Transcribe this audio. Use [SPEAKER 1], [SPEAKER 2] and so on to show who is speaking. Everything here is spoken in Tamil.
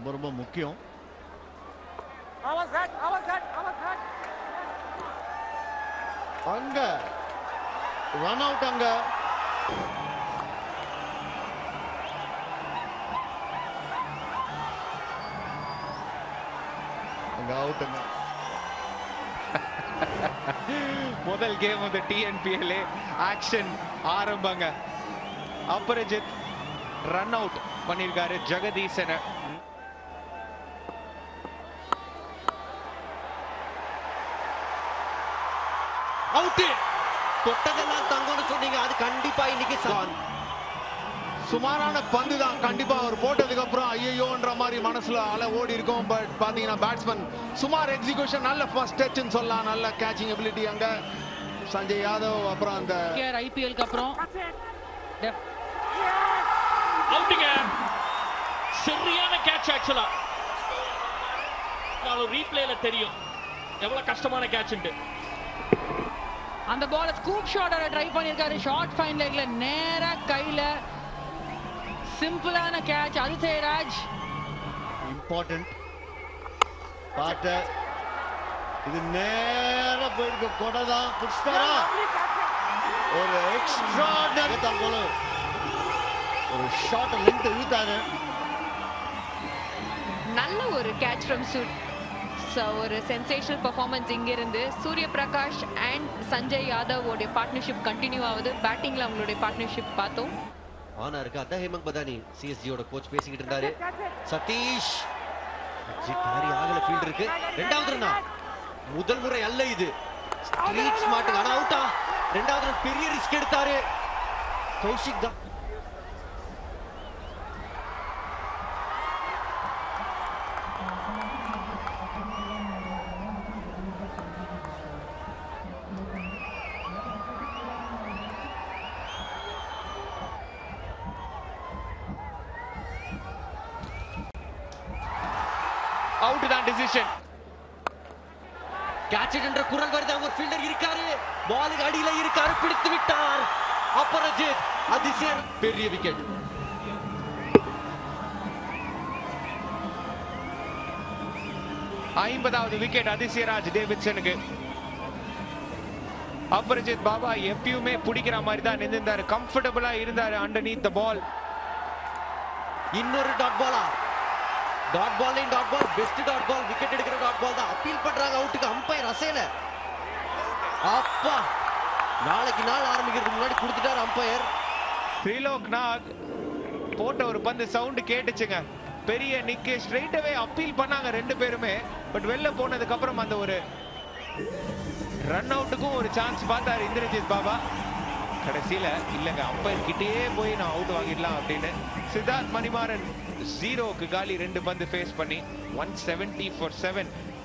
[SPEAKER 1] ரொம்ப ரொம்ப முக்கியம் அங்க ரன் அவுட் அங்க அங்க அவுட்டுங்க
[SPEAKER 2] முதல் கேம் வந்து டிஎன்பிஎல்ஏ ஆக்ஷன் ஆரம்பங்க அபரஜித் ரன் அவுட் பண்ணியிருக்காரு ஜெகதீசனை
[SPEAKER 3] அவுட்டு தொட்டதெல்லாம் தங்கம்னு சொன்னீங்க அது கண்டிப்பா இன்னைக்கு சான்
[SPEAKER 1] சுமாரான பந்து தான் கண்டிப்பா அவர் போட்டதுக்கு அப்புறம் ஐயோன்ற மாதிரி மனசுல அலை ஓடி இருக்கும் பட் பாத்தீங்கன்னா பேட்ஸ்மேன் சுமார் எக்ஸிகியூஷன் நல்ல ஃபர்ஸ்ட் டச்னு சொல்லலாம் நல்ல கேச்சிங் எபிலிட்டி அங்க சஞ்சய் யாதவ் அப்புறம் அந்த
[SPEAKER 4] ஐபிஎல்க்கு அப்புறம்
[SPEAKER 5] அவுட்டுங்க சரியான கேட்ச் ஆக்சுவலா ரீப்ளேல தெரியும் எவ்வளவு கஷ்டமான கேட்ச்ன்ட்டு
[SPEAKER 4] அந்த பால ஸ்கூப் ஷாட்டோட ட்ரை பண்ணியிருக்காரு ஷார்ட் ஃபைன் லெக்ல நேரா கையில சிம்பிளான கேட்ச் அதிசயராஜ்
[SPEAKER 1] இம்பார்ட்டன்ட் பாட்ட இது நேரா போயிருக்கு கொடை தான் புடிச்சிட்டாரா ஒரு எக்ஸ்ட்ரா தான் போல ஒரு ஷார்ட் லென்த் இழுத்தாரு
[SPEAKER 6] நல்ல ஒரு கேட்ச் ஃப்ரம் சூட் ஸோ ஒரு சென்சேஷனல் பெர்ஃபார்மன்ஸ் இங்கிருந்து சூரிய பிரகாஷ் அண்ட் சஞ்சய் யாதவ் உடைய பார்ட்னர்ஷிப் கண்டினியூ ஆகுது பேட்டிங்ல அவங்களுடைய பார்ட்னர்ஷிப் பார்த்தோம்
[SPEAKER 3] ஆனா இருக்கு அதான் ஹேமந்த் பதானி சிஎஸ்ஜியோட கோச் பேசிக்கிட்டு இருந்தாரு சதீஷ் காரி ஆகல ஃபீல்ட் இருக்கு ரெண்டாவது ரன்னா முதல் முறை அல்ல இது ஸ்ட்ரீட் ஸ்மார்ட் ஆனா அவுட்டா ரெண்டாவது run பெரிய ரிஸ்க் எடுத்தாரு கௌஷிக் தான்
[SPEAKER 2] அவுட் தான் டிசிஷன்
[SPEAKER 3] கேட்ச் என்ற குரல் வருது அவங்க ஃபீல்டர் இருக்காரு பாலுக்கு அடியில இருக்காரு பிடித்து விட்டார் அபரஜித் அதிசயம் பெரிய விக்கெட்
[SPEAKER 2] ஐம்பதாவது விக்கெட் அதிசயராஜ் டேவிட்சனுக்கு அபரிஜித் பாபா எப்பயுமே பிடிக்கிற மாதிரி தான் நின்றுந்தாரு கம்ஃபர்டபுளா இருந்தாரு அண்டர்நீத் த பால்
[SPEAKER 3] இன்னொரு டாட் பாலா dot ball dot ball best dot ball wicket எடுக்கிற டாட் பால் தான் அப்பீல் பண்றாங்க அவுட்டுக்கு அம்பையர் அசையல அப்பா நாளைக்கு நாள் ஆரம்பிக்கிறதுக்கு முன்னாடி கொடுத்துட்டாரு அம்பையர்
[SPEAKER 2] திரிலோக் நாக் போட்ட ஒரு பந்து சவுண்ட் கேட்டுச்சுங்க பெரிய நிக்கு ஸ்ட்ரைட்டவே அப்பீல் பண்ணாங்க ரெண்டு பேருமே பட் வெளில போனதுக்கு அப்புறம் அந்த ஒரு ரன் அவுட்டுக்கும் ஒரு சான்ஸ் பார்த்தாரு இந்திரஜித் பாபா கடைசியில இல்லைங்க அம்பையர் கிட்டேயே போய் நான் அவுட் வாங்கிடலாம் அப்படின்னு சித்தார்த் மணிமாறன் ஜீரோக்கு காலி ரெண்டு பந்து ஃபேஸ் பண்ணி ஒன் செவன்டி ஃபார் செவன்